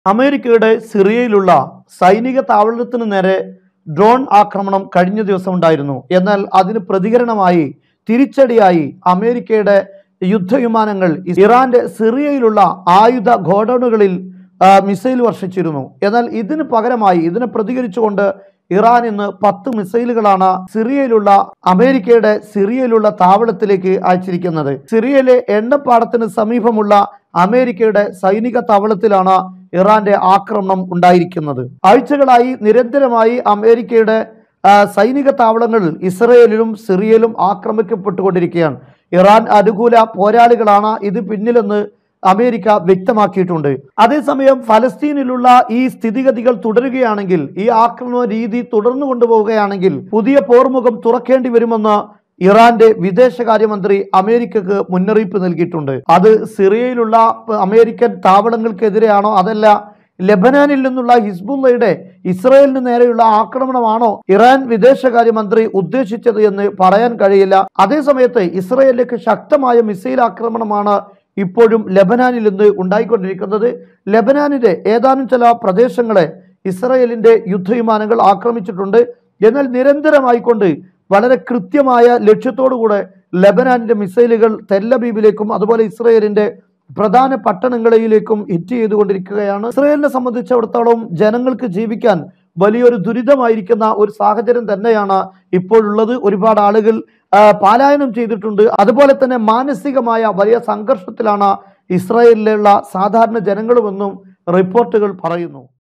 അമേരിക്കയുടെ സിറിയയിലുള്ള സൈനിക താവളത്തിന് നേരെ ഡ്രോൺ ആക്രമണം കഴിഞ്ഞ ദിവസം ഉണ്ടായിരുന്നു എന്നാൽ അതിന് പ്രതികരണമായി തിരിച്ചടിയായി അമേരിക്കയുടെ യുദ്ധവിമാനങ്ങൾ ഇറാന്റെ സിറിയയിലുള്ള ആയുധ ഗോഡൌണുകളിൽ ആ, മിസൈൽ വർഷിച്ചിരുന്നു എന്നാൽ ഇതിന് പകരമായി ഇതിനെ പ്രതികരിച്ചുകൊണ്ട് ഇറാൻ ഇന്ന് പത്ത് മിസൈലുകളാണ് സിറിയയിലുള്ള അമേരിക്കയുടെ സിറിയയിലുള്ള താവളത്തിലേക്ക് അയച്ചിരിക്കുന്നത് സിറിയയിലെ എണ്ണപ്പാടത്തിന് സമീപമുള്ള അമേരിക്കയുടെ സൈനിക താവളത്തിലാണ് ഇറാന്റെ ആക്രമണം ഉണ്ടായിരിക്കുന്നത് ആഴ്ചകളായി നിരന്തരമായി അമേരിക്കയുടെ ആ, സൈനിക താവളങ്ങൾ ഇസ്രയേലിലും സിറിയയിലും ആക്രമിക്കപ്പെട്ടുകൊണ്ടിരിക്കുകയാണ് ഇറാൻ അനുകൂല പോരാളികളാണ് ഇത് പിന്നിലെന്ന് അമേരിക്ക വ്യക്തമാക്കിയിട്ടുണ്ട് അതേസമയം ഫലസ്തീനിലുള്ള ഈ സ്ഥിതിഗതികൾ തുടരുകയാണെങ്കിൽ ഈ ആക്രമണ രീതി തുടർന്നു കൊണ്ടുപോവുകയാണെങ്കിൽ പുതിയ പോർമുഖം തുറക്കേണ്ടി വരുമെന്ന് ഇറാന്റെ വിദേശകാര്യമന്ത്രി അമേരിക്കക്ക് മുന്നറിയിപ്പ് നൽകിയിട്ടുണ്ട് അത് സിറിയയിലുള്ള അമേരിക്കൻ താവളങ്ങൾക്കെതിരെയാണോ അതല്ല ലെബനാനിൽ നിന്നുള്ള ഹിസ്ബുള്ളയുടെ ഇസ്രയേലിന് നേരെയുള്ള ആക്രമണമാണോ ഇറാൻ വിദേശകാര്യമന്ത്രി ഉദ്ദേശിച്ചത് എന്ന് പറയാൻ കഴിയില്ല അതേസമയത്ത് ഇസ്രയേലിലേക്ക് ശക്തമായ മിസൈൽ ആക്രമണമാണ് ഇപ്പോഴും ലെബനാനിൽ നിന്ന് ഉണ്ടായിക്കൊണ്ടിരിക്കുന്നത് ലെബനാനിലെ ഏതാനും ചില പ്രദേശങ്ങളെ ഇസ്രയേലിന്റെ യുദ്ധവിമാനങ്ങൾ ആക്രമിച്ചിട്ടുണ്ട് എന്നാൽ നിരന്തരമായിക്കൊണ്ട് വളരെ കൃത്യമായ ലക്ഷ്യത്തോടുകൂടെ ലെബനാനിന്റെ മിസൈലുകൾ തെല്ലബീബിലേക്കും അതുപോലെ ഇസ്രയേലിന്റെ പ്രധാന പട്ടണങ്ങളിലേക്കും ഹിറ്റ് ചെയ്തുകൊണ്ടിരിക്കുകയാണ് ഇസ്രയേലിനെ സംബന്ധിച്ചിടത്തോളം ജനങ്ങൾക്ക് ജീവിക്കാൻ വലിയൊരു ദുരിതമായിരിക്കുന്ന ഒരു സാഹചര്യം തന്നെയാണ് ഇപ്പോഴുള്ളത് ഒരുപാട് ആളുകൾ ആ, പലായനം ചെയ്തിട്ടുണ്ട് അതുപോലെ തന്നെ മാനസികമായ വലിയ സംഘർഷത്തിലാണ് ഇസ്രായേലിലുള്ള സാധാരണ ജനങ്ങളുമെന്നും റിപ്പോർട്ടുകൾ പറയുന്നു